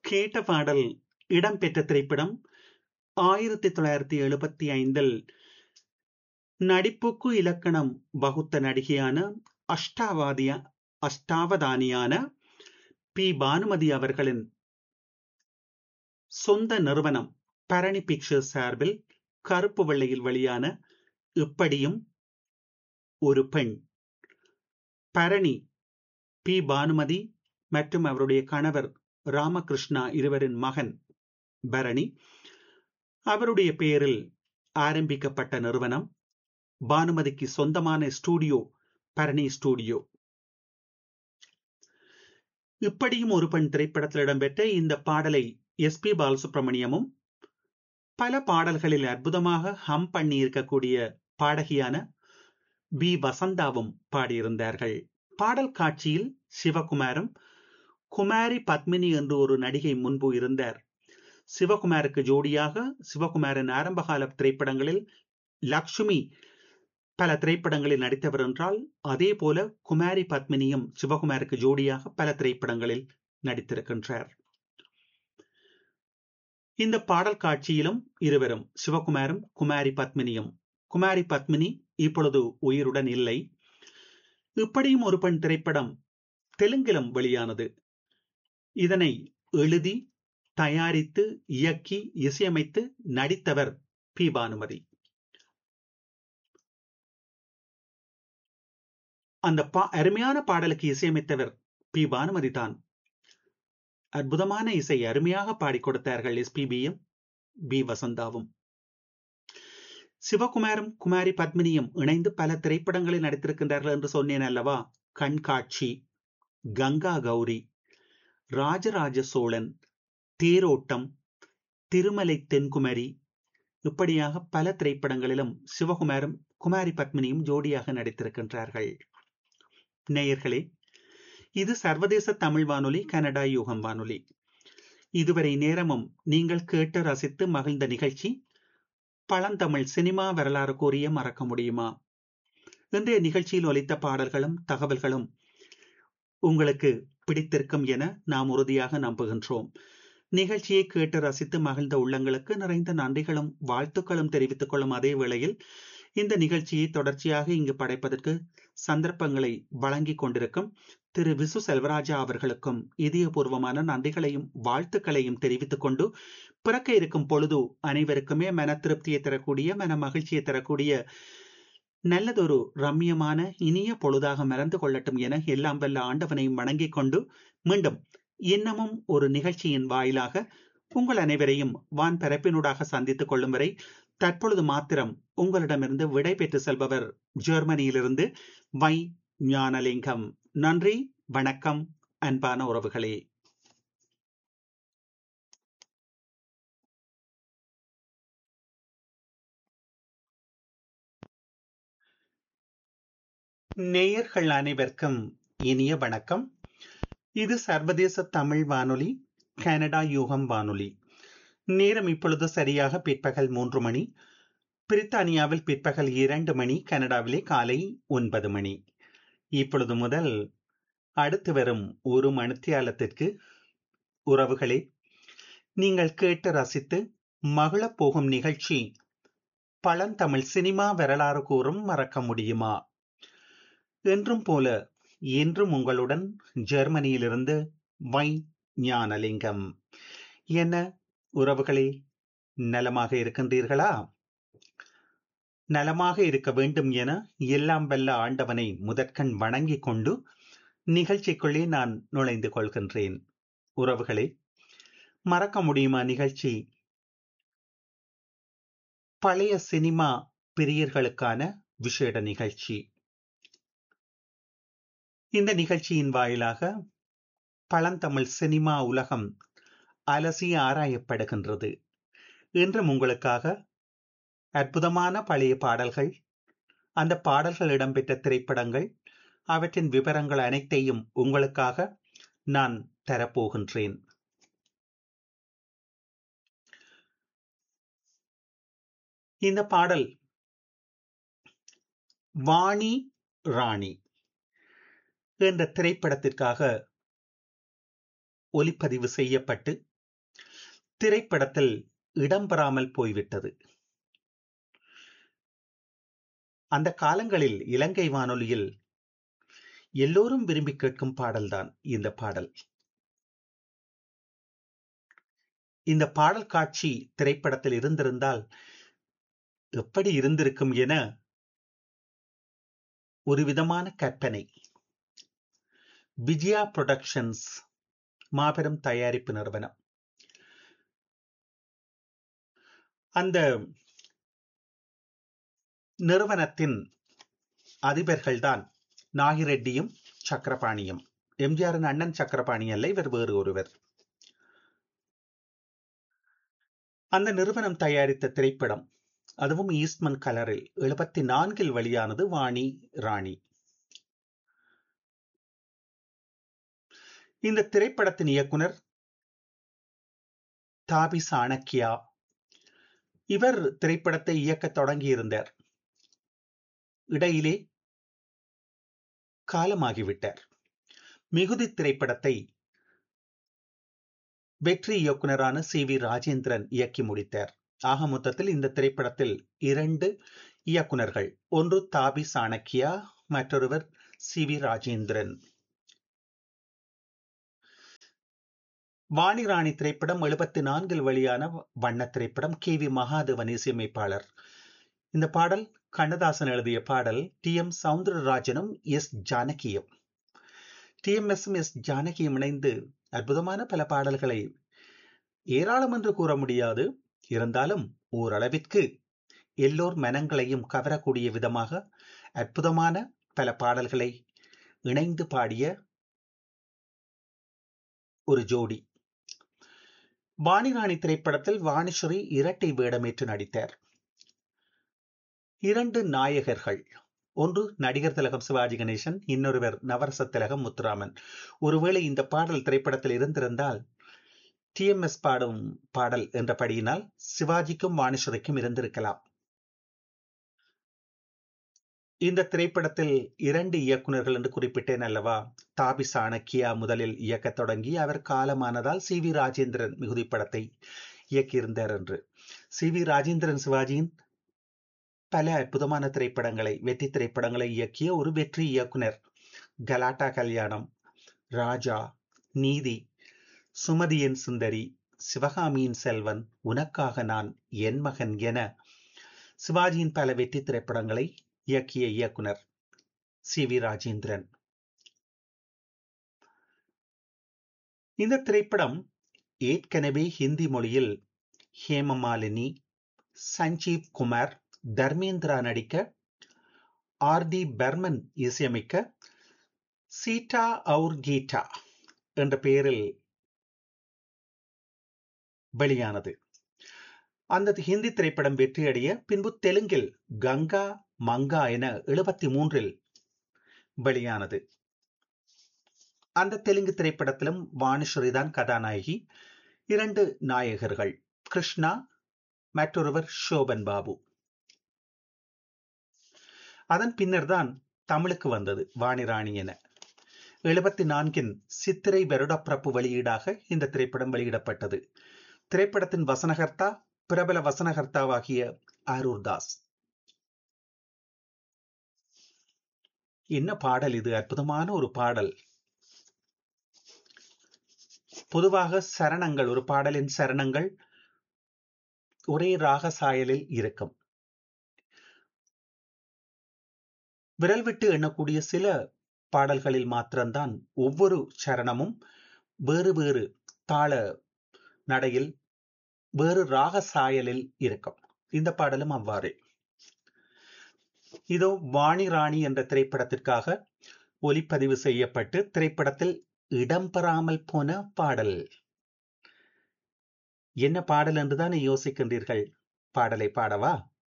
கேட்ட பாடல் இடம்பெற்ற திரைப்படம் ஆயிரத்தி தொள்ளாயிரத்தி எழுபத்தி ஐந்தில் நடிப்புக்கு இலக்கணம் வகுத்த நடிகையான அஷ்டாவாதிய அஷ்டாவதானியான பி பானுமதி அவர்களின் சொந்த நிறுவனம் பரணி பிக்சர்ஸ் சார்பில் கருப்பு வெள்ளையில் வெளியான இப்படியும் ஒரு பெண் பரணி பி பானுமதி மற்றும் அவருடைய கணவர் ராமகிருஷ்ணா இருவரின் மகன் பரணி அவருடைய பெயரில் ஆரம்பிக்கப்பட்ட நிறுவனம் பானுமதிக்கு சொந்தமான ஸ்டூடியோ பரணி ஸ்டூடியோ இப்படியும் ஒரு பெண் திரைப்படத்தில் இடம்பெற்ற இந்த பாடலை எஸ் பி பாலசுப்ரமணியமும் பல பாடல்களில் அற்புதமாக ஹம் பண்ணி இருக்கக்கூடிய பாடகியான பி வசந்தாவும் பாடியிருந்தார்கள் பாடல் காட்சியில் சிவகுமாரும் குமாரி பத்மினி என்று ஒரு நடிகை முன்பு இருந்தார் சிவகுமாருக்கு ஜோடியாக சிவகுமாரின் ஆரம்பகால திரைப்படங்களில் லக்ஷ்மி பல திரைப்படங்களில் நடித்தவர் என்றால் அதே போல குமாரி பத்மினியும் சிவகுமாருக்கு ஜோடியாக பல திரைப்படங்களில் நடித்திருக்கின்றார் இந்த பாடல் காட்சியிலும் இருவரும் சிவகுமாரும் குமாரி பத்மினியும் குமாரி பத்மினி இப்பொழுது உயிருடன் இல்லை இப்படியும் ஒரு பெண் திரைப்படம் தெலுங்கிலும் வெளியானது இதனை எழுதி தயாரித்து இயக்கி இசையமைத்து நடித்தவர் பி பானுமதி அந்த பா அருமையான பாடலுக்கு இசையமைத்தவர் பி பானுமதி தான் அற்புதமான இசை அருமையாக பாடிக் கொடுத்தார்கள் எஸ்பிபியும் பி வசந்தாவும் சிவகுமாரும் குமாரி பத்மினியும் இணைந்து பல திரைப்படங்களில் நடித்திருக்கின்றார்கள் என்று சொன்னேன் அல்லவா கண்காட்சி கங்கா கௌரி ராஜராஜ சோழன் தேரோட்டம் திருமலை தென்குமரி இப்படியாக பல திரைப்படங்களிலும் சிவகுமாரும் குமாரி பத்மினியும் ஜோடியாக நடித்திருக்கின்றார்கள் நேயர்களே இது சர்வதேச தமிழ் வானொலி கனடா யூகம் வானொலி இதுவரை நேரமும் நீங்கள் கேட்டு ரசித்து மகிழ்ந்த நிகழ்ச்சி பழந்தமிழ் சினிமா வரலாறு கூறிய மறக்க முடியுமா இன்றைய நிகழ்ச்சியில் ஒலித்த பாடல்களும் தகவல்களும் உங்களுக்கு பிடித்திருக்கும் என நாம் உறுதியாக நம்புகின்றோம் நிகழ்ச்சியை கேட்டு ரசித்து மகிழ்ந்த உள்ளங்களுக்கு நிறைந்த நன்றிகளும் வாழ்த்துக்களும் தெரிவித்துக் கொள்ளும் அதே வேளையில் இந்த நிகழ்ச்சியை தொடர்ச்சியாக இங்கு படைப்பதற்கு சந்தர்ப்பங்களை வழங்கிக் கொண்டிருக்கும் திரு விசு செல்வராஜா அவர்களுக்கும் இதயபூர்வமான நன்றிகளையும் வாழ்த்துக்களையும் தெரிவித்துக் கொண்டு பிறக்க இருக்கும் பொழுது அனைவருக்குமே மன திருப்தியை தரக்கூடிய மன மகிழ்ச்சியை தரக்கூடிய நல்லதொரு ரம்யமான இனிய பொழுதாக மறந்து கொள்ளட்டும் என எல்லாம் வல்ல ஆண்டவனையும் வணங்கிக் கொண்டு மீண்டும் இன்னமும் ஒரு நிகழ்ச்சியின் வாயிலாக உங்கள் அனைவரையும் வான் பரப்பினூடாக சந்தித்துக் கொள்ளும் வரை தற்பொழுது மாத்திரம் உங்களிடமிருந்து விடை பெற்று செல்பவர் ஜெர்மனியிலிருந்து வை ஞானலிங்கம் நன்றி வணக்கம் அன்பான உறவுகளே நேயர்கள் அனைவருக்கும் இனிய வணக்கம் இது சர்வதேச தமிழ் வானொலி கனடா யூகம் வானொலி நேரம் இப்பொழுது சரியாக பிற்பகல் மூன்று மணி பிரித்தானியாவில் பிற்பகல் இரண்டு மணி கனடாவிலே காலை ஒன்பது மணி இப்பொழுது முதல் அடுத்து வரும் ஒரு மணித்தியாலத்திற்கு உறவுகளே நீங்கள் கேட்டு ரசித்து மகிழப் போகும் நிகழ்ச்சி பழந்தமிழ் சினிமா வரலாறு கூறும் மறக்க முடியுமா என்றும் போல இன்றும் உங்களுடன் ஜெர்மனியிலிருந்து வை ஞானலிங்கம் என்ன உறவுகளே நலமாக இருக்கின்றீர்களா நலமாக இருக்க வேண்டும் என எல்லாம் வல்ல ஆண்டவனை முதற்கண் வணங்கிக் கொண்டு நிகழ்ச்சிக்குள்ளே நான் நுழைந்து கொள்கின்றேன் உறவுகளே மறக்க முடியுமா நிகழ்ச்சி பழைய சினிமா பிரியர்களுக்கான விசேட நிகழ்ச்சி இந்த நிகழ்ச்சியின் வாயிலாக பழந்தமிழ் சினிமா உலகம் அலசி ஆராயப்படுகின்றது இன்றும் உங்களுக்காக அற்புதமான பழைய பாடல்கள் அந்த பாடல்கள் இடம்பெற்ற திரைப்படங்கள் அவற்றின் விவரங்கள் அனைத்தையும் உங்களுக்காக நான் தரப்போகின்றேன் இந்த பாடல் வாணி ராணி என்ற திரைப்படத்திற்காக ஒலிப்பதிவு செய்யப்பட்டு திரைப்படத்தில் இடம்பெறாமல் போய்விட்டது அந்த காலங்களில் இலங்கை வானொலியில் எல்லோரும் விரும்பி கேட்கும் பாடல்தான் இந்த பாடல் இந்த பாடல் காட்சி திரைப்படத்தில் இருந்திருந்தால் எப்படி இருந்திருக்கும் என ஒரு விதமான கற்பனை விஜயா புரொடக்ஷன்ஸ் மாபெரும் தயாரிப்பு நிறுவனம் அந்த நிறுவனத்தின் அதிபர்கள்தான் நாகிரெட்டியும் சக்கரபாணியும் எம்ஜிஆரின் அண்ணன் சக்கரபாணி அல்ல இவர் வேறு ஒருவர் அந்த நிறுவனம் தயாரித்த திரைப்படம் அதுவும் ஈஸ்ட்மன் கலரில் எழுபத்தி நான்கில் வெளியானது வாணி ராணி இந்த திரைப்படத்தின் இயக்குனர் தாபி சாணக்கியா இவர் திரைப்படத்தை இயக்க தொடங்கியிருந்தார் இடையிலே காலமாகிவிட்டார் மிகுதி திரைப்படத்தை வெற்றி இயக்குனரான சி வி ராஜேந்திரன் இயக்கி முடித்தார் ஆக மொத்தத்தில் இந்த திரைப்படத்தில் இரண்டு இயக்குனர்கள் ஒன்று தாபி சாணக்கியா மற்றொருவர் சி வி ராஜேந்திரன் வாணி ராணி திரைப்படம் எழுபத்தி நான்கில் வெளியான வண்ண திரைப்படம் கே வி மகாதேவன் இசையமைப்பாளர் இந்த பாடல் கண்ணதாசன் எழுதிய பாடல் டி எம் சவுந்தரராஜனும் எஸ் ஜானகியும் டி எம் எஸ் எஸ் ஜானகியும் இணைந்து அற்புதமான பல பாடல்களை ஏராளம் என்று கூற முடியாது இருந்தாலும் ஓரளவிற்கு எல்லோர் மனங்களையும் கவரக்கூடிய விதமாக அற்புதமான பல பாடல்களை இணைந்து பாடிய ஒரு ஜோடி வாணிராணி திரைப்படத்தில் வாணிஸ்வரி இரட்டை வேடமேற்று நடித்தார் இரண்டு நாயகர்கள் ஒன்று நடிகர் திலகம் சிவாஜி கணேசன் இன்னொருவர் நவரச திலகம் முத்துராமன் ஒருவேளை இந்த பாடல் திரைப்படத்தில் இருந்திருந்தால் டிஎம்எஸ் பாடும் பாடல் என்றபடியினால் சிவாஜிக்கும் வாணிஸ்வரிக்கும் இருந்திருக்கலாம் இந்த திரைப்படத்தில் இரண்டு இயக்குநர்கள் என்று குறிப்பிட்டேன் அல்லவா தாபி சாணக்கியா முதலில் இயக்கத் தொடங்கி அவர் காலமானதால் சி வி ராஜேந்திரன் மிகுதி படத்தை இயக்கியிருந்தார் என்று சி வி ராஜேந்திரன் சிவாஜியின் பல அற்புதமான திரைப்படங்களை வெற்றி திரைப்படங்களை இயக்கிய ஒரு வெற்றி இயக்குனர் கலாட்டா கல்யாணம் ராஜா நீதி சுமதியின் சுந்தரி சிவகாமியின் செல்வன் உனக்காக நான் என் மகன் என சிவாஜியின் பல வெற்றி திரைப்படங்களை இயக்கிய இயக்குனர் சி வி ராஜேந்திரன் இந்த திரைப்படம் ஏற்கனவே ஹிந்தி மொழியில் ஹேமமாலினி சஞ்சீவ் குமார் தர்மேந்திரா நடிக்க ஆர் டி பர்மன் இசையமைக்க சீட்டா அவுர் கீட்டா என்ற பெயரில் வெளியானது அந்த ஹிந்தி திரைப்படம் வெற்றியடைய பின்பு தெலுங்கில் கங்கா மங்கா என எழுபத்தி மூன்றில் வெளியானது அந்த தெலுங்கு திரைப்படத்திலும் வாணிஸ்வரி தான் கதாநாயகி இரண்டு நாயகர்கள் கிருஷ்ணா மற்றொருவர் ஷோபன் பாபு அதன் பின்னர் தான் தமிழுக்கு வந்தது வாணிராணி என எழுபத்தி நான்கின் சித்திரை வருடப்பிறப்பு வெளியீடாக இந்த திரைப்படம் வெளியிடப்பட்டது திரைப்படத்தின் வசனகர்த்தா பிரபல வசனகர்த்தாவாகிய அரூர் தாஸ் என்ன பாடல் இது அற்புதமான ஒரு பாடல் பொதுவாக சரணங்கள் ஒரு பாடலின் சரணங்கள் ஒரே ராக சாயலில் இருக்கும் விரல் விட்டு எண்ணக்கூடிய சில பாடல்களில் மாத்திரம்தான் ஒவ்வொரு சரணமும் வேறு வேறு தாள நடையில் வேறு ராக சாயலில் இருக்கும் இந்த பாடலும் அவ்வாறே இதோ வாணி ராணி என்ற திரைப்படத்திற்காக ஒலிப்பதிவு செய்யப்பட்டு திரைப்படத்தில் இடம்பெறாமல் போன பாடல் என்ன பாடல் என்றுதானே யோசிக்கின்றீர்கள் பாடலை பாடவா